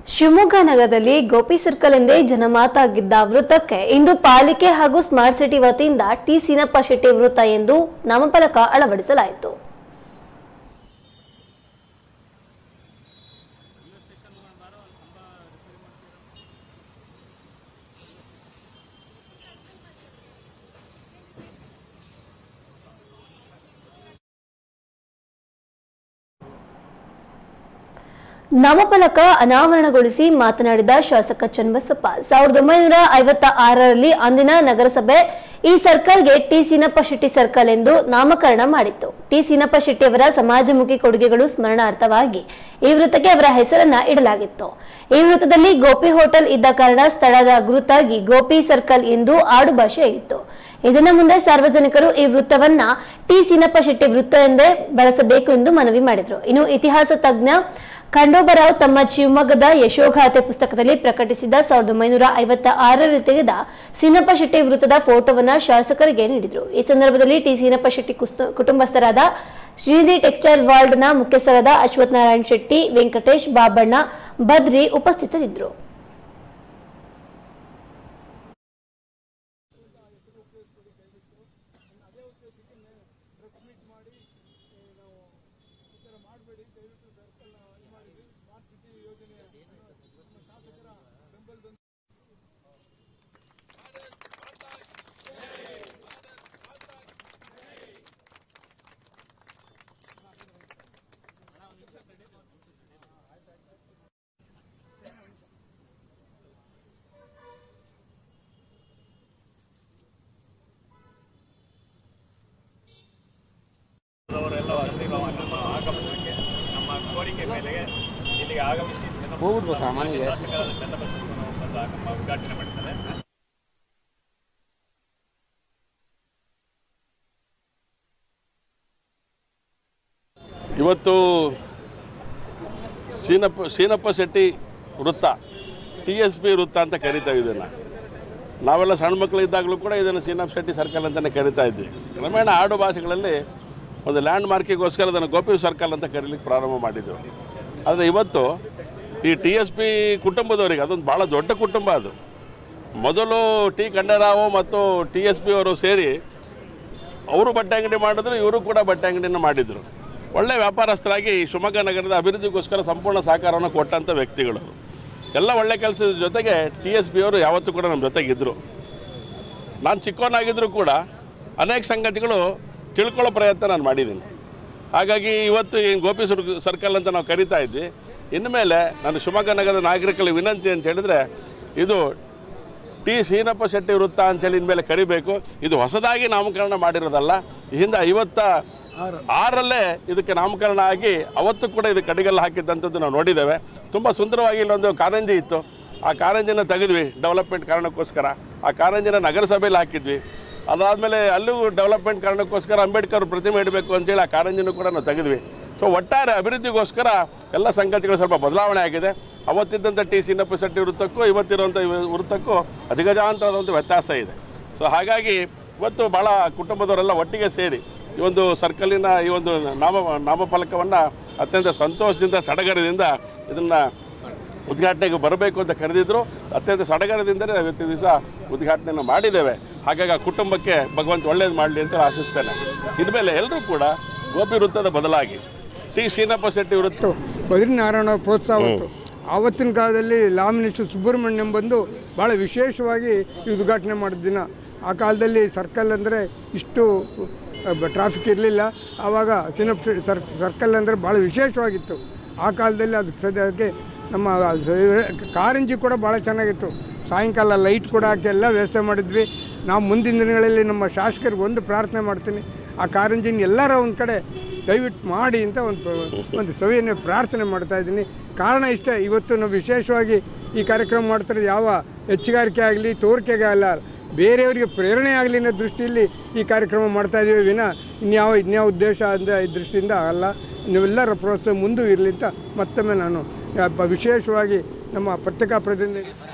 ಶಿವಮೊಗ್ಗ ನಗರದಲ್ಲಿ ಗೋಪಿ ಸರ್ಕಲ್ ಎಂದೇ ಜನಮಾತಾಗಿದ್ದ ವೃತ್ತಕ್ಕೆ ಇಂದು ಪಾಲಿಕೆ ಹಾಗೂ ಸ್ಮಾರ್ಟ್ ಸಿಟಿ ವತಿಯಿಂದ ಟಿ ಸೀನಪ್ಪ ಶೆಟ್ಟಿ ವೃತ್ತ ಎಂದು ನಾಮಫಲಕ ಅಳವಡಿಸಲಾಯಿತು ನಾಮಫಲಕ ಅನಾವರಣಗೊಳಿಸಿ ಮಾತನಾಡಿದ ಶಾಸಕ ಚನ್ನಬಸಪ್ಪ ಸಾವಿರದ ಒಂಬೈನೂರ ಐವತ್ತ ಆರರಲ್ಲಿ ಅಂದಿನ ನಗರಸಭೆ ಈ ಸರ್ಕಲ್ಗೆ ಟಿ ಸೀನಪ್ಪ ಶೆಟ್ಟಿ ಸರ್ಕಲ್ ಎಂದು ನಾಮಕರಣ ಮಾಡಿತ್ತು ಟಿ ಸೀನಪ್ಪ ಶೆಟ್ಟಿ ಅವರ ಸಮಾಜಮುಖಿ ಕೊಡುಗೆಗಳು ಸ್ಮರಣಾರ್ಥವಾಗಿ ಈ ವೃತ್ತಕ್ಕೆ ಅವರ ಹೆಸರನ್ನ ಇಡಲಾಗಿತ್ತು ಈ ವೃತ್ತದಲ್ಲಿ ಗೋಪಿ ಹೋಟೆಲ್ ಇದ್ದ ಕಾರಣ ಸ್ಥಳದ ಗುರುತಾಗಿ ಗೋಪಿ ಸರ್ಕಲ್ ಎಂದು ಆಡುಭಾಷೆ ಇತ್ತು ಇದನ್ನ ಮುಂದೆ ಸಾರ್ವಜನಿಕರು ಈ ವೃತ್ತವನ್ನ ಟಿ ಸೀನಪ್ಪ ಶೆಟ್ಟಿ ವೃತ್ತ ಎಂದೇ ಬಳಸಬೇಕು ಎಂದು ಮನವಿ ಮಾಡಿದರು ಇನ್ನು ಇತಿಹಾಸ ತಜ್ಞ ಖಂಡೋಬರಾವ್ ತಮ್ಮ ಶಿವಮೊಗ್ಗದ ಯಶೋಗಾಥೆ ಪುಸ್ತಕದಲ್ಲಿ ಪ್ರಕಟಿಸಿದ ಸಾವಿರದ ಒಂಬೈನೂರ ಐವತ್ತ ಆರರಲ್ಲಿ ತೆಗೆದ ಸೀನಪ್ಪ ಶೆಟ್ಟಿ ವೃತ್ತದ ಫೋಟೋವನ್ನ ಶಾಸಕರಿಗೆ ನೀಡಿದರು ಈ ಸಂದರ್ಭದಲ್ಲಿ ಟಿ ಸೀನಪ್ಪ ಶೆಟ್ಟಿ ಕುಸ್ತ- ಕುಟುಂಬಸ್ಥರಾದ ಶ್ರೀನಿಧಿ ಟೆಕ್ಸ್ಟೈಲ್ ವರ್ಲ್ಡ್ನ ಮುಖ್ಯಸ್ಥರಾದ ಅಶ್ವಥ್ ನಾರಾಯಣ್ ಶೆಟ್ಟಿ ವೆಂಕಟೇಶ್ ಬಾಬಣ್ಣ ಬದ್ರಿ ಉಪಸ್ಥಿತರಿದ್ದರು ಅವರೆಲ್ಲ ವಸತಿ ಭವನ ನಮ್ಮ ಆಗಮನಕ್ಕೆ ನಮ್ಮ ಕೋರಿಕೆ ಮೇಲೆಗೆ ಇಲ್ಲಿಗೆ ಆಗಮಿಸಿ ಜನಪ್ರತಿನಿಧಿಗಳು ಹೋಗ್ಬಿಡ್ಬೇಕಾ ಮನೆಗೆ? ಶಾಸಕರಾದ ಚನ್ನಬಸಪ್ಪನವರು ಬಂದು ನಮ್ಮ ಉದ್ಘಾಟನೆ ಮಾಡಿದ್ದಾರೆ ಇವತ್ತು ಸೀನಪ್ಪ ಸೀನಪ್ಪ ಶೆಟ್ಟಿ ವೃತ್ತ ಟಿ ಎಸ್ ಪಿ ವೃತ್ತ ಅಂತ ಕರಿತಾ ಇದನ್ನು ನಾವೆಲ್ಲ ಸಣ್ಣ ಮಕ್ಕಳು ಇದ್ದಾಗಲೂ ಕೂಡ ಇದನ್ನು ಸೀನಪ್ಪ ಶೆಟ್ಟಿ ಸರ್ಕಲ್ ಅಂತಲೇ ಕರಿತಾ ಇದ್ವಿ ಕ್ರಮೇಣ ಆಡು ಭಾಷೆಗಳಲ್ಲಿ ಒಂದು ಲ್ಯಾಂಡ್ ಮಾರ್ಕಿಗೋಸ್ಕರ ಅದನ್ನು ಗೋಪಿ ಸರ್ಕಲ್ ಅಂತ ಕರೀಲಿಕ್ಕೆ ಪ್ರಾರಂಭ ಮಾಡಿದ್ದೆವು ಆದರೆ ಇವತ್ತು ಈ ಟಿ ಎಸ್ ಪಿ ಕುಟುಂಬದವರಿಗೆ ಅದೊಂದು ಭಾಳ ದೊಡ್ಡ ಕುಟುಂಬ ಅದು ಮೊದಲು ಟಿ ಖಂಡರಾವು ಮತ್ತು ಟಿ ಎಸ್ ಪಿ ಅವರು ಸೇರಿ ಅವರು ಬಟ್ಟೆ ಅಂಗಡಿ ಮಾಡಿದ್ರು ಇವರು ಕೂಡ ಬಟ್ಟೆ ಅಂಗಡಿನ ಮಾಡಿದರು ಒಳ್ಳೆ ವ್ಯಾಪಾರಸ್ಥರಾಗಿ ಶಿವಮೊಗ್ಗ ನಗರದ ಅಭಿವೃದ್ಧಿಗೋಸ್ಕರ ಸಂಪೂರ್ಣ ಸಹಕಾರವನ್ನು ಕೊಟ್ಟಂಥ ವ್ಯಕ್ತಿಗಳು ಅವರು. ಎಲ್ಲ ಒಳ್ಳೆ ಕೆಲಸದ ಜೊತೆಗೆ ಟಿ ಎಸ್ ಬಿ ಅವರು ಯಾವತ್ತೂ ಕೂಡ ನಮ್ಮ ಜೊತೆಗಿದ್ದರು ನಾನು ಚಿಕ್ಕವನಾಗಿದ್ದರೂ ಕೂಡ ಅನೇಕ ಸಂಗತಿಗಳು ತಿಳ್ಕೊಳ್ಳೋ ಪ್ರಯತ್ನ ನಾನು ಮಾಡಿದ್ದೀನಿ ಹಾಗಾಗಿ ಇವತ್ತು ಏನು ಗೋಪಿ ಸರ್ ಸರ್ಕಲ್ ಅಂತ ನಾವು ಕರಿತಾ ಇದ್ವಿ ಇನ್ಮೇಲೆ ನಾನು ಶಿವಮೊಗ್ಗ ನಗರದ ನಾಗರಿಕರಿಗೆ ವಿನಂತಿ ಅಂತ ಹೇಳಿದ್ರೆ ಇದು ಟಿ ಶ್ರೀನಪ್ಪ ಶೆಟ್ಟಿ ವೃತ್ತ ಅಂತೇಳಿ ಇನ್ಮೇಲೆ ಕರಿಬೇಕು ಇದು ಹೊಸದಾಗಿ ನಾಮಕರಣ ಮಾಡಿರೋದಲ್ಲ ಈ ಹಿಂದೆ ಐವತ್ತ ಆರಲ್ಲೇ ಇದಕ್ಕೆ ನಾಮಕರಣ ಆಗಿ ಅವತ್ತು ಕೂಡ ಇದಕ್ಕೆ ಅಡಿಗೆಲ್ಲ ಹಾಕಿದ್ದಂಥದ್ದು ನಾವು ನೋಡಿದ್ದೇವೆ ತುಂಬ ಸುಂದರವಾಗಿ ಇಲ್ಲೊಂದು ಕಾರಂಜಿ ಇತ್ತು ಆ ಕಾರಂಜಿನ ತೆಗೆದ್ವಿ ಡೆವಲಪ್ಮೆಂಟ್ ಕಾರಣಕ್ಕೋಸ್ಕರ ಆ ಕಾರಂಜಿನ ನಗರಸಭೆಯಲ್ಲಿ ಹಾಕಿದ್ವಿ ಅದಾದಮೇಲೆ ಅಲ್ಲೂ ಡೆವಲಪ್ಮೆಂಟ್ ಕಾರಣಕ್ಕೋಸ್ಕರ ಅಂಬೇಡ್ಕರ್ ಪ್ರತಿಮೆ ಇಡಬೇಕು ಅಂತೇಳಿ ಆ ಕಾರಂಜಿನೂ ಕೂಡ ನಾವು ತೆಗೆದ್ವಿ ಸೊ ಒಟ್ಟಾರೆ ಅಭಿವೃದ್ಧಿಗೋಸ್ಕರ ಎಲ್ಲ ಸಂಗತಿಗಳು ಸ್ವಲ್ಪ ಬದಲಾವಣೆ ಆಗಿದೆ ಅವತ್ತಿದ್ದಂಥ ಟಿ ಸೀನಪ್ಪ ಶೆಟ್ಟಿ ವೃತ್ತಕ್ಕೂ ಇವತ್ತಿರುವಂಥ ಇವ- ವೃತ್ತಕ್ಕೂ ಅಧಿಗಜಾಂತರದಂಥ ವ್ಯತ್ಯಾಸ ಇದೆ ಸೊ ಹಾಗಾಗಿ ಇವತ್ತು ಭಾಳ ಕುಟುಂಬದವರೆಲ್ಲ ಒಟ್ಟಿಗೆ ಸೇರಿ ಈ ಒಂದು ಸರ್ಕಲಿನ ಈ ಒಂದು ನಾಮ ನಾಮಫಲಕವನ್ನು ಅತ್ಯಂತ ಸಂತೋಷದಿಂದ ಸಡಗರದಿಂದ ಇದನ್ನು ಉದ್ಘಾಟನೆಗೆ ಬರಬೇಕು ಅಂತ ಕರೆದಿದ್ರು ಅತ್ಯಂತ ಸಡಗರದಿಂದಲೇ ನಾವು ಇವತ್ತಿನ ದಿವಸ ಉದ್ಘಾಟನೆಯನ್ನು ಮಾಡಿದ್ದೇವೆ ಹಾಗಾಗಿ ಆ ಕುಟುಂಬಕ್ಕೆ ಭಗವಂತ ಒಳ್ಳೇದು ಮಾಡಲಿ ಅಂತ ಆಶಿಸ್ತೇನೆ ಇನ್ಮೇಲೆ ಎಲ್ಲರೂ ಕೂಡ ಗೋಪಿ ವೃತ್ತದ ಬದಲಾಗಿ ಟಿ ಶ್ರೀನಪ್ಪ ಶೆಟ್ಟಿ ವೃತ್ತ ಬದ್ರಿನಾರಾಯಣ ಪ್ರೋತ್ಸಾಹ ಇತ್ತು ಆವತ್ತಿನ ಕಾಲದಲ್ಲಿ ಲಾ ಮಿನಿಸ್ಟರ್ ಸುಬ್ರಹ್ಮಣ್ಯಂ ಬಂದು ಭಾಳ ವಿಶೇಷವಾಗಿ ಈ ಉದ್ಘಾಟನೆ ಮಾಡಿದ ದಿನ ಆ ಕಾಲದಲ್ಲಿ ಸರ್ಕಲ್ ಅಂದರೆ ಇಷ್ಟು ಟ್ರಾಫಿಕ್ ಇರಲಿಲ್ಲ ಆವಾಗ ಸಿನಪ್ ಸರ್ ಸರ್ಕಲ್ ಅಂದರೆ ಭಾಳ ವಿಶೇಷವಾಗಿತ್ತು ಆ ಕಾಲದಲ್ಲಿ ಅದು ಸದ್ಯಕ್ಕೆ ನಮ್ಮ ಸ- ಕಾರಂಜಿ ಕೂಡ ಭಾಳ ಚೆನ್ನಾಗಿತ್ತು ಸಾಯಂಕಾಲ ಲೈಟ್ ಕೂಡ ಹಾಕಿ ಎಲ್ಲ ವ್ಯವಸ್ಥೆ ಮಾಡಿದ್ವಿ ನಾವು ಮುಂದಿನ ದಿನಗಳಲ್ಲಿ ನಮ್ಮ ಶಾಸಕರಿಗೆ ಒಂದು ಪ್ರಾರ್ಥನೆ ಮಾಡ್ತೀನಿ ಆ ಕಾರಂಜಿನ ಎಲ್ಲರ ಒಂದು ಕಡೆ ದಯವಿಟ್ಟು ಮಾಡಿ ಅಂತ ಒಂದು ಒಂದು ಸವಿಯನ್ನು ಪ್ರಾರ್ಥನೆ ಮಾಡ್ತಾ ಇದ್ದೀನಿ ಕಾರಣ ಇಷ್ಟೇ ಇವತ್ತು ನಾವು ವಿಶೇಷವಾಗಿ ಈ ಕಾರ್ಯಕ್ರಮ ಮಾಡ್ತಿರೋದು ಯಾವ ಹೆಚ್ಚುಗಾರಿಕೆ ಆಗಲಿ ತೋರಿಕೆಗೆ ಅಲ್ಲ ಬೇರೆಯವರಿಗೆ ಪ್ರೇರಣೆ ಆಗಲಿ ಅನ್ನೋ ದೃಷ್ಟಿಯಲ್ಲಿ ಈ ಕಾರ್ಯಕ್ರಮ ಮಾಡ್ತಾ ಇದ್ದೀವಿ ವಿನ ಇನ್ಯಾವ ಇನ್ಯಾವ ಉದ್ದೇಶ ಅಂತ ಈ ದೃಷ್ಟಿಯಿಂದ ಅಲ್ಲ ನೀವೆಲ್ಲರ ಪ್ರೋತ್ಸಾಹ ಮುಂದೂ ಇರಲಿ ಅಂತ ಮತ್ತೊಮ್ಮೆ ನಾನು ಆ, ವಿಶೇಷವಾಗಿ ನಮ್ಮ ಪತ್ರಿಕಾ ಪ್ರತಿನಿಧಿ